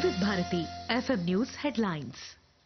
వివిధ Bharati FM news headlines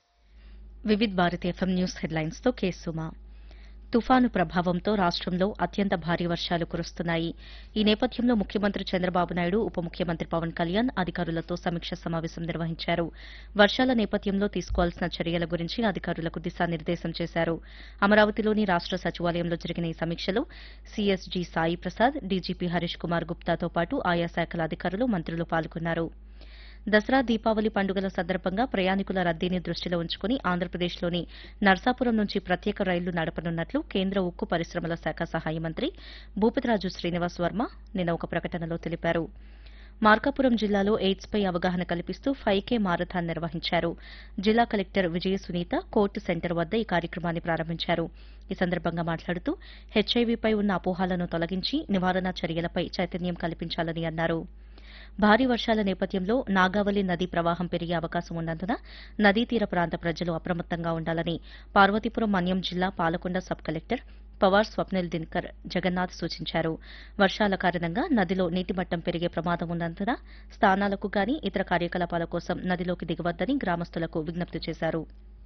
Vividh Bharati FM news headlines తో కేసుమా తుఫాను ప్రభావంతో రాష్టంలో అత్యంత భారీ వర్షాలు కురుస్తున్నాయి ఈ నేపథ్యంలో ముఖ్యమంత్రి చంద్రబాబు నాయుడు ఉప ముఖ్యమంత్రి పవన్ కళ్యాణ్ అధికారులతో సమీక్ష సమావేశం నిర్వహించారు వర్షాల నేపథ్యంలో తీసుకోవాల్సిన చర్యల గురించి అధికారులకు దిశానిర్దేశం చేశారు అమరావతిలోని రాష్ట సచివాలయంలో జరిగిన ఈ సమీక్షలో సీఎస్జీ సాయి ప్రసాద్ డీజీపీ హరీష్ కుమార్ గుప్తాతో పాటు ఆయా శాఖల అధికారులు మంత్రులు పాల్గొన్నారు దసరా దీపావళి పండుగల సందర్భంగా ప్రయాణికుల రద్దీని దృష్టిలో ఉంచుకుని ఆంధ్రప్రదేశ్లోని నర్సాపురం నుంచి ప్రత్యేక రైళ్లు నడపనున్నట్లు కేంద్ర ఉక్కు పరిశ్రమల శాఖ సహాయ మంత్రి భూపతిరాజు శ్రీనివాస్ వర్మ నిన్న ఒక ప్రకటనలో తెలిపారు మార్కాపురం జిల్లాలో ఎయిడ్స్పై అవగాహన కల్పిస్తూ ఫైవ్ కే మారథాన్ నిర్వహించారు జిల్లా collector Vijaya Sunitha court centre వద్ద ఈ కార్యక్రమాన్ని ప్రారంభించారు ఈ సందర్భంగా మాట్లాడుతూ హెచ్ఐవీపై ఉన్న అపోహాలను తొలగించి నివారణ చర్యలపై చైతన్యం కల్పించాలని అన్నారు భారీ వర్షాల నేపథ్యంలో నాగావళి నదీ ప్రవాహం పెరిగే అవకాశం ఉన్నందున నదీ తీర ప్రాంత ప్రజలు అప్రమత్తంగా ఉండాలని పార్వతీపురం మన్యం జిల్లా పాలకొండ సబ్ కలెక్టర్ పవార్ స్వప్నిల్ దినకర్ జగన్నాథ్ సూచించారు వర్షాల కారణంగా నదిలో నీటి మట్టం పెరిగే ప్రమాదం ఉన్నందున స్నానాలకు గాని ఇతర కార్యకలాపాల కోసం నదిలోకి దిగవద్దని గ్రామస్తులకు విజ్ఞప్తి చేశారు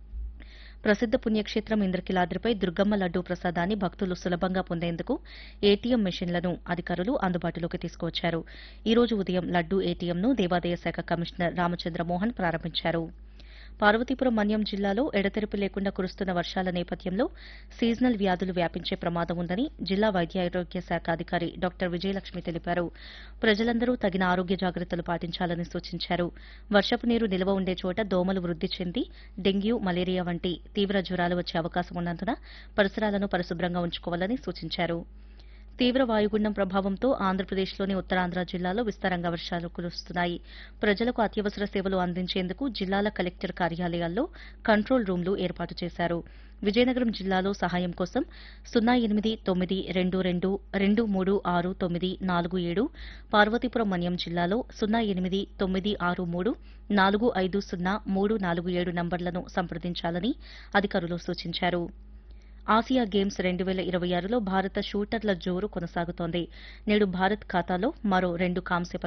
ప్రసిద్ద పుణ్యక్షేత్రం ఇంద్రకిలాద్రిపై దుర్గమ్మ లడ్డూ ప్రసాదాన్ని భక్తులు సులభంగా పొందేందుకు ఏటీఎం మెషిన్లను అధికారులు అందుబాటులోకి తీసుకువచ్చారు ఈ రోజు ఉదయం లడ్డూ ఏటీఎంను దేవాదాయ శాఖ కమిషనర్ రామచంద్ర మోహన్ ప్రారంభించారు పార్వతీపురం మన్యం జిల్లాలో ఎడతెరిపి లేకుండా కురుస్తున్న వర్షాల నేపథ్యంలో సీజనల్ వ్యాధులు వ్యాపించే ప్రమాదం ఉందని జిల్లా వైద్యారోగ్య శాఖ అధికారి డాక్టర్ విజయలక్ష్మి తెలిపారు ప్రజలందరూ తగిన ఆరోగ్య జాగ్రత్తలు పాటించాలని సూచించారు వర్షపు నీరు నిల్వ ఉండే చోట దోమలు వృద్ది చెంది డెంగ్యూ మలేరియా వంటి తీవ్ర జ్వరాలు వచ్చే అవకాశం ఉన్నందున పరిసరాలను పరిశుభ్రంగా ఉంచుకోవాలని సూచించారు తీవ్ర వాయుగుండం ప్రభావంతో ఆంధ్రప్రదేశ్లోని ఉత్తరాంధ్ర జిల్లాలో విస్తారంగా వర్షాలు కురుస్తున్నాయి ప్రజలకు అత్యవసర సేవలు అందించేందుకు జిల్లాల కలెక్టర్ కార్యాలయాల్లో కంట్రోల్ రూమ్లు ఏర్పాటు చేశారు విజయనగరం జిల్లాలో సహాయం కోసం సున్నా ఎనిమిది తొమ్మిది రెండు రెండు రెండు మూడు ఆరు తొమ్మిది నాలుగు ఏడు పార్వతీపురం మన్యం జిల్లాలో సున్నా ఎనిమిది తొమ్మిది ఆరు మూడు నాలుగు ఐదు సున్నా మూడు నాలుగు ఏడు నంబర్లను సంప్రదించాలని అధికారులు సూచించారు ఆసియా గేమ్స్ రెండు వేల ఇరవై ఆరులో భారత షూటర్ల జోరు కొనసాగుతోంది నేడు భారత్ ఖాతాలో మరో రెండు కాంస్య